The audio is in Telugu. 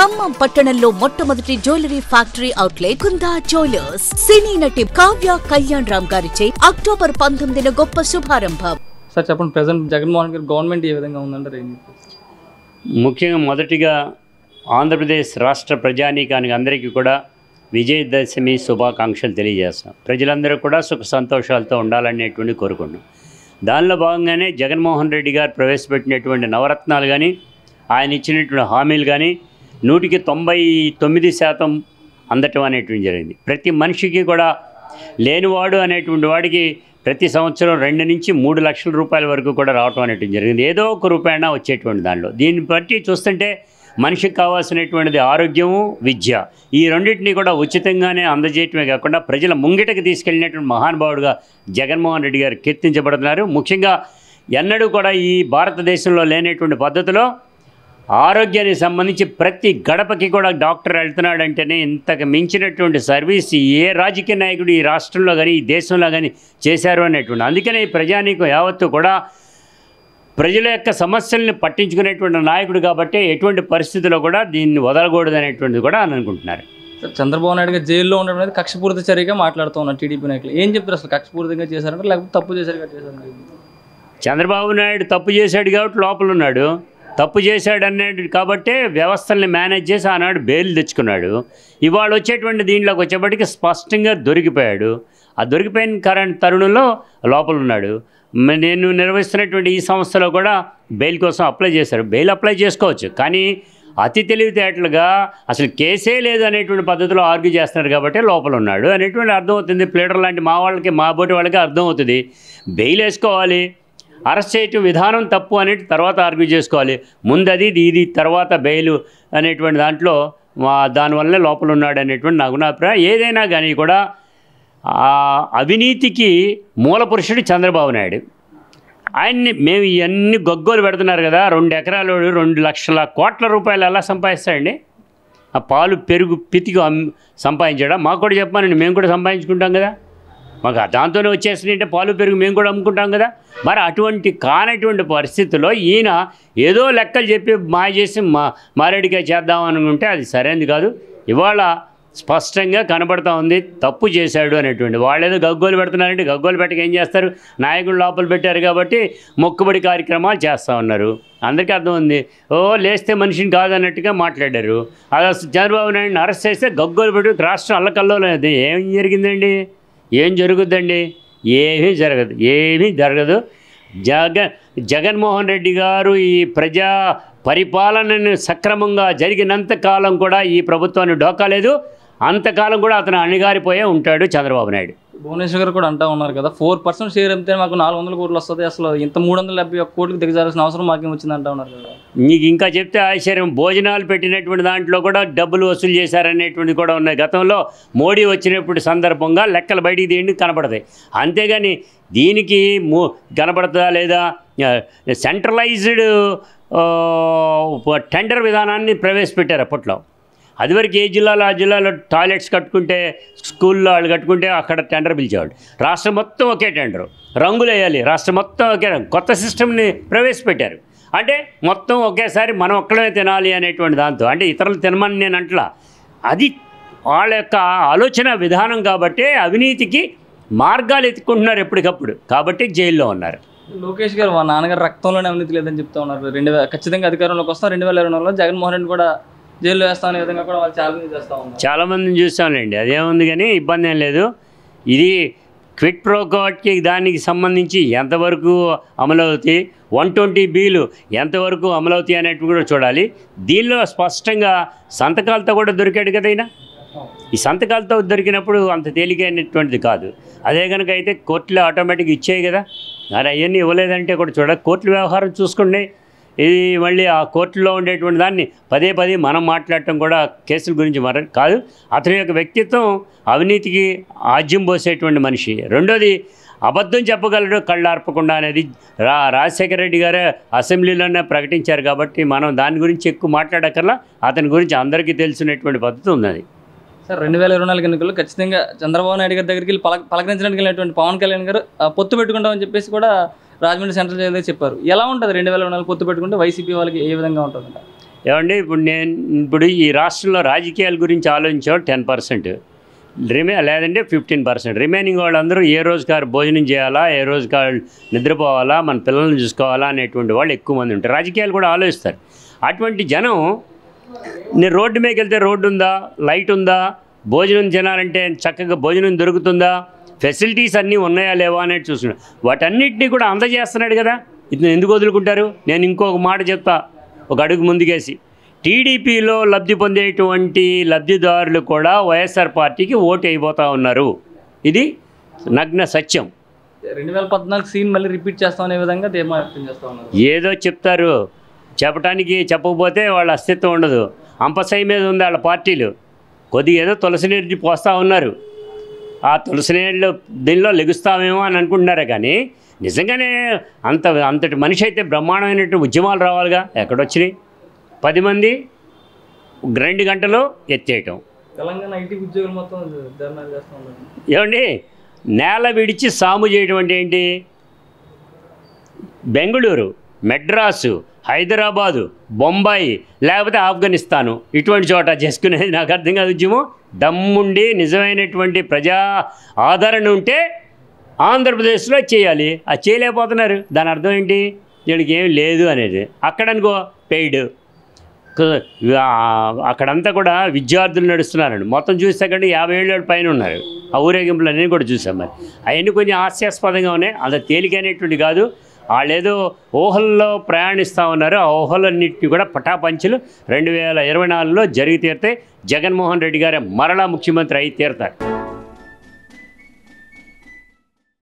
ఖమ్మం పట్టణంలో మొట్టమొదటి jewellery factory outlet Kunda jewellers సినీ నటి కావ్య కళ్యాణ్ రామ్ గారిచే అక్టోబర్ పంతొమ్మిదిన గొప్ప శుభారంభం సార్ చెప్పండి ప్రజెంట్ జగన్మోహన్ గారి గవర్నమెంట్ ఏ విధంగా ఉందంటారు ఏంటి ముఖ్యంగా మొదటిగా ఆంధ్రప్రదేశ్ రాష్ట్ర ప్రజానీకానికి అందరికీ కూడా విజయదశమి శుభాకాంక్షలు తెలియజేస్తున్నాం ప్రజలందరూ కూడా సుఖ సంతోషాలతో ఉండాలనేటువంటి కోరుకున్నాం దానిలో భాగంగానే జగన్మోహన్ రెడ్డి గారు ప్రవేశపెట్టినటువంటి నవరత్నాలు కానీ ఆయన ఇచ్చినటువంటి హామీలు కానీ నూటికి తొంభై తొమ్మిది శాతం అందటం అనేటువంటి జరిగింది ప్రతి మనిషికి కూడా లేనివాడు అనేటువంటి వాడికి ప్రతి సంవత్సరం రెండు నుంచి మూడు లక్షల రూపాయల వరకు కూడా రావటం అనేటువంటి జరిగింది ఏదో ఒక రూపాయన వచ్చేటువంటి దానిలో దీన్ని బట్టి చూస్తుంటే మనిషికి కావాల్సినటువంటిది ఆరోగ్యము విద్య ఈ రెండింటినీ కూడా ఉచితంగానే అందజేయటమే కాకుండా ప్రజల ముంగిటకి తీసుకెళ్ళినటువంటి మహానుభావుడుగా జగన్మోహన్ రెడ్డి గారు కీర్తించబడుతున్నారు ముఖ్యంగా ఎన్నడూ కూడా ఈ భారతదేశంలో లేనటువంటి పద్ధతిలో ఆరోగ్యానికి సంబంధించి ప్రతి గడపకి కూడా డాక్టర్ వెళ్తున్నాడంటేనే ఇంతకు మించినటువంటి సర్వీస్ ఏ రాజకీయ నాయకుడు ఈ రాష్ట్రంలో కానీ ఈ దేశంలో కానీ చేశారు అనేటువంటి అందుకనే ఈ ప్రజానీకం యావత్తు కూడా ప్రజల యొక్క సమస్యల్ని పట్టించుకునేటువంటి నాయకుడు కాబట్టి ఎటువంటి పరిస్థితుల్లో కూడా దీన్ని వదలకూడదు అనేటువంటిది కూడా అని అనుకుంటున్నారు సార్ చంద్రబాబు నాయుడు గారు జైల్లో ఉండడం అనేది కక్షపూరిత చర్యగా మాట్లాడుతూ ఉన్నారు టీడీపీ నాయకులు ఏం చెప్తారు అసలు కక్షపూరితంగా చేశారంటే లేకపోతే తప్పు చేశారుగా చేశారు చంద్రబాబు నాయుడు తప్పు చేశాడు కాబట్టి లోపల ఉన్నాడు తప్పు చేశాడు అనేది కాబట్టే వ్యవస్థల్ని మేనేజ్ చేసి ఆనాడు బెయిల్ తెచ్చుకున్నాడు ఇవాళ వచ్చేటువంటి దీంట్లోకి వచ్చేప్పటికి స్పష్టంగా దొరికిపోయాడు ఆ దొరికిపోయిన కరెంట్ తరుణంలో లోపల ఉన్నాడు మ- నేను నిర్వహిస్తున్నటువంటి ఈ సంస్థలో కూడా బెయిల్ కోసం అప్లై చేశారు బెయిల్ అప్లై చేసుకోవచ్చు కానీ అతి తెలివితేటలుగా అసలు కేసే లేదు అనేటువంటి పద్ధతిలో ఆర్గ్యూ చేస్తున్నారు కాబట్టి లోపల ఉన్నాడు అనేటువంటి అర్థమవుతుంది ప్లేడర్ లాంటి మా వాళ్ళకి మా బోటి వాళ్ళకి అర్థమవుతుంది బెయిల్ వేసుకోవాలి అరెస్ట్ చేయటం విధానం తప్పు అనేది తర్వాత ఆర్గ్యూ చేసుకోవాలి ముందు అది ఇది ఇది తర్వాత బెయిల్ అనేటువంటి దాంట్లో మా దానివల్లే లోపల ఉన్నాడు అనేటువంటి నాకు నా అభిప్రాయం ఏదైనా కానీ కూడా ఆ అవినీతికి మూల పురుషుడు చంద్రబాబు నాయుడు ఆయన్ని మేము ఇవన్నీ గొగ్గోలు పెడుతున్నారు కదా రెండు ఎకరాలు రెండు లక్షల కోట్ల రూపాయలు ఎలా సంపాదిస్తాడండి ఆ పాలు పెరుగు పితికి అమ్ సంపాదించాడా మాకు కూడా చెప్పమనండి మేము కూడా సంపాదించుకుంటాం కదా మాకు దాంతోనే వచ్చేసినంటే పాలు పెరుగు మేము కూడా అమ్ముకుంటాం కదా మరి అటువంటి కానటువంటి పరిస్థితుల్లో ఈయన ఏదో లెక్కలు చెప్పి మాయ చేసి మా మారేడికాయ చేద్దాం అనుకుంటే అది సరైనది కాదు ఇవాళ స్పష్టంగా కనబడతా ఉంది తప్పు చేశాడు అనేటువంటి వాళ్ళు ఏదో గగ్గోలు పెడుతున్నారంటే గగ్గోలు పెట్టక ఏం చేస్తారు నాయకులు లోపల పెట్టారు కాబట్టి మొక్కుబడి కార్యక్రమాలు చేస్తూ ఉన్నారు అందరికీ అర్థం ఉంది ఓ లేస్తే మనిషిని కాదన్నట్టుగా మాట్లాడారు అది అసలు చంద్రబాబు నాయుడిని అరెస్ట్ చేస్తే గగ్గోలు పెట్టి రాష్ట్రం అల్లకల్లో ఏం జరిగిందండి ఏం జరుగుద్దండి ఏమీ జరగదు ఏమీ జరగదు జగన్ జగన్మోహన్ రెడ్డి గారు ఈ ప్రజా పరిపాలనను సక్రమంగా జరిగినంత కాలం కూడా ఈ ప్రభుత్వాన్ని డోకాలేదు అంతకాలం కూడా అతను అణిగారిపోయే ఉంటాడు చంద్రబాబు నాయుడు భువనేశ్వర్ గారు కూడా అంటా ఉన్నారు కదా ఫోర్ పర్సెంట్ షేర్ అమ్మితే మాకు నాలుగు వందల కోట్లు వస్తుంది అసలు ఇంత మూడు వందల డెబ్బై ఒక్క కోట్లకి దిగజాల్సిన అవసరం మాకేం వచ్చింది అంటా ఉన్నారు కదా నీకు ఇంకా చెప్తే ఆశ్చర్యం భోజనాలు పెట్టినటువంటి దాంట్లో కూడా డబ్బులు వసూలు చేశారనేటువంటిది కూడా ఉన్నాయి గతంలో మోడీ వచ్చినప్పుడు సందర్భంగా లెక్కలు బయటికి తీయండి కనపడతాయి అంతేగాని దీనికి మూ కనపడుతుందా లేదా సెంట్రలైజ్డ్ టెండర్ విధానాన్ని ప్రవేశపెట్టారు అప్పట్లో అదివరకు ఏ జిల్లాలో ఆ జిల్లాలో టాయిలెట్స్ కట్టుకుంటే స్కూల్లో వాళ్ళు కట్టుకుంటే అక్కడ టెండర్ పిలిచేవాడు రాష్ట్రం మొత్తం ఒకే టెండర్ రంగులు వేయాలి రాష్ట్రం మొత్తం ఒకే రంగు కొత్త సిస్టమ్ని ప్రవేశపెట్టారు అంటే మొత్తం ఒకేసారి మనం ఒక్కడమే తినాలి అనేటువంటి దాంతో అంటే ఇతరులు తినమని నేను అంటలా అది వాళ్ళ యొక్క ఆలోచన విధానం కాబట్టి అవినీతికి మార్గాలు ఎత్తుకుంటున్నారు ఎప్పటికప్పుడు కాబట్టి జైల్లో ఉన్నారు లోకేష్ గారు మా నాన్నగారు రక్తంలోనే అవినీతి లేదని చెప్తా ఉన్నారు రెండు వేల ఖచ్చితంగా అధికారంలోకి వస్తాం రెండు వేల ఇరవై నాలుగులో జగన్మోహన్ రెడ్డి కూడా జైల్లో వేస్తాం అనే విధంగా కూడా వాళ్ళు ఛాలెంజ్ చేస్తా ఉన్నారు చాలామందిని చూసాంలేండి అదేముంది కానీ ఇబ్బంది ఏం లేదు ఇది క్విట్ ప్రోకోట్కి దానికి సంబంధించి ఎంతవరకు అమలవుతాయి వన్ ట్వంటీ బీలు ఎంతవరకు అమలవుతాయి అనేటివి కూడా చూడాలి దీనిలో స్పష్టంగా సంతకాలతో కూడా దొరికాడు కదా ఈయన ఈ సంతకాలతో దొరికినప్పుడు అంత తేలికైనటువంటిది కాదు అదే కనుక అయితే కోర్టులో ఆటోమేటిక్ ఇచ్చేయి కదా మరి అవన్నీ ఇవ్వలేదంటే కూడా చూడ కోర్టుల వ్యవహారం చూసుకోండి ఇది మళ్ళీ ఆ కోర్టులో ఉండేటువంటి దాన్ని పదే పదే మనం మాట్లాడటం కూడా కేసుల గురించి మర కాదు అతని యొక్క వ్యక్తిత్వం అవినీతికి ఆజ్యం పోసేటువంటి మనిషి రెండోది అబద్ధం చెప్పగలడు కళ్ళార్పకుండా అనేది రా రాజశేఖర రెడ్డి గారే అసెంబ్లీలోనే ప్రకటించారు కాబట్టి మనం దాని గురించి ఎక్కువ మాట్లాడకల్లా అతని గురించి అందరికీ తెలిసినటువంటి పద్ధతి ఉన్నది సార్ రెండు వేల ఇరవై నాలుగు ఎన్నికల్లో ఖచ్చితంగా చంద్రబాబు నాయుడు గారి దగ్గరికి వెళ్ళి పలక పలకరించడానికి వెళ్ళినటువంటి పవన్ కళ్యాణ్ గారు ఆ, పొత్తు పెట్టుకుంటామని చెప్పేసి కూడా రాజమండ్రి సెంట్రల్ జైలు దగ్గర చెప్పారు ఎలా ఉంటుంది రెండు వేల ఇరవై నాలుగు పొత్తు పెట్టుకుంటే వైసీపీ వాళ్ళకి ఏ విధంగా ఉంటుంది ఏమండి ఇప్పుడు నేను ఇప్పుడు ఈ రాష్ట్రంలో రాజకీయాల గురించి ఆలోచించేవాళ్ళు టెన్ పర్సెంట్ రిమే లేదంటే ఫిఫ్టీన్ పర్సెంట్ రిమైనింగ్ వాళ్ళందరూ ఏ రోజుకారు భోజనం చేయాలా ఏ రోజుకారు నిద్రపోవాలా మన పిల్లల్ని చూసుకోవాలా అనేటువంటి వాళ్ళు ఎక్కువ మంది ఉంటారు రాజకీయాలు కూడా ఆలోచిస్తారు అటువంటి జనం నేను రోడ్డు మీదకి వెళ్తే రోడ్డు ఉందా లైట్ ఉందా భోజనం తినాలంటే చక్కగా భోజనం దొరుకుతుందా ఫెసిలిటీస్ అన్నీ ఉన్నాయా లేవా అనేది చూస్తున్నాడు వాటన్నిటినీ కూడా అందజేస్తున్నాడు కదా ఇది ఎందుకు వదులుకుంటారు నేను ఇంకొక మాట చెప్తా ఒక అడుగు ముందుకేసి టీడీపీలో లబ్ధి పొందేటువంటి లబ్ధిదారులు కూడా వైఎస్ఆర్ పార్టీకి ఓటు అయిపోతూ ఉన్నారు ఇది నగ్న సత్యం రెండు వేల పద్నాలుగు సీన్ మళ్ళీ రిపీట్ చేస్తాం అనే విధంగా ధీమా వ్యక్తం చేస్తా ఉన్నారు ఏదో చెప్తారు చెప్పడానికి చెప్పకపోతే వాళ్ళ అస్తిత్వం ఉండదు అంపసై మీద ఉంది వాళ్ళ పార్టీలు కొద్దిగా ఏదో తులసి నీరు పోస్తూ ఉన్నారు ఆ తులసి నీళ్ళు దీనిలో లెగుస్తామేమో అని అనుకుంటున్నారే కానీ నిజంగానే అంత అంతటి మనిషి అయితే బ్రహ్మాండమైనటువంటి ఉద్యమాలు రావాలిగా ఎక్కడొచ్చినాయి పది మంది రెండు గంటలు ఎత్తేయటం తెలంగాణ ఐటీ ఉద్యోగులు మొత్తం ధర్నాలు చేస్తా ఉన్నారు ఏమండి నేల విడిచి సాము చేయడం అంటే ఏంటి బెంగళూరు మెడ్రాసు హైదరాబాదు బొంబాయి లేకపోతే ఆఫ్ఘనిస్తాను ఇటువంటి చోట చేసుకునేది నాకు అర్థం కాదు ఉద్యమం దమ్ముండి నిజమైనటువంటి ప్రజా ఆదరణ ఉంటే ఆంధ్రప్రదేశ్లో చేయాలి అది చేయలేకపోతున్నారు దాని అర్థం ఏంటి వీళ్ళకి ఏం లేదు అనేది అక్కడ అనుకో పెయిడ్ క- ఆ, అక్కడంతా కూడా విద్యార్థులు నడుస్తున్నారండి మొత్తం చూస్తే కంటే యాభై ఏళ్ళ పైన ఉన్నారు ఆ ఊరేగింపులు అన్నీ కూడా చూసాం మరి అవన్నీ కొంచెం హాస్యాస్పదంగా ఉన్నాయి అంత తేలికైనటువంటి కాదు వాళ్ళు ఏదో ఊహల్లో ప్రయాణిస్తూ ఉన్నారు ఆ ఊహలన్నింటినీ కూడా పటాపంచులు రెండు వేల ఇరవై నాలుగులో జరిగి తీరితే జగన్మోహన్ రెడ్డి గారే మరలా ముఖ్యమంత్రి అయి తీరుతారు